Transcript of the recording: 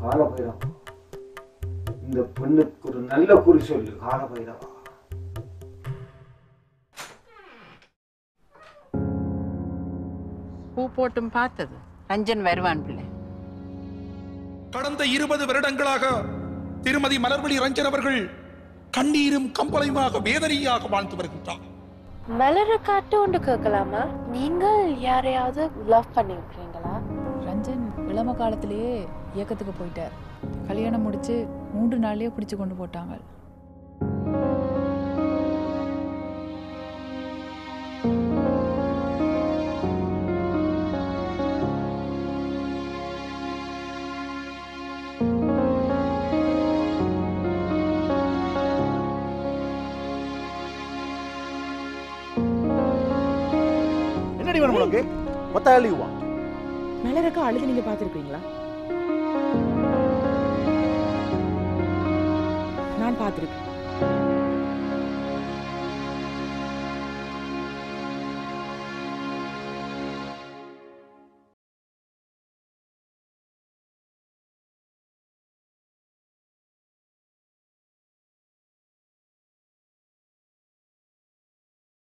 காலபைரவா இந்த பெண்ணுக்கு ஒரு நல்ல குறி சொல்லு காலபைரவா பூ போட்டும் பார்த்தது ரஞ்சன் வருவான் பிள்ளை கடந்த இருபது வருடங்களாக திருமதி மலர்விழி ரஞ்சன் அவர்கள் கண்ணீரும் கம்பளையுமாக வேதனையாக வாழ்ந்து வருகின்றார் மலர காட்டு ஒன்று கேட்கலாமா நீங்கள் யாரையாவது லவ் பண்ணிருக்கீங்களா ரஞ்சன் இளம காலத்திலேயே இயக்கத்துக்கு போயிட்டார் கல்யாணம் முடிச்சு மூன்று நாள்லயே பிடிச்சு கொண்டு போட்டாங்க என்னடி வேணும் உனக்கு மொத்த அழிவா மலரக்கா அழுது நீங்க பாத்திருக்கீங்களா நான் பார்த்திருக்கேன்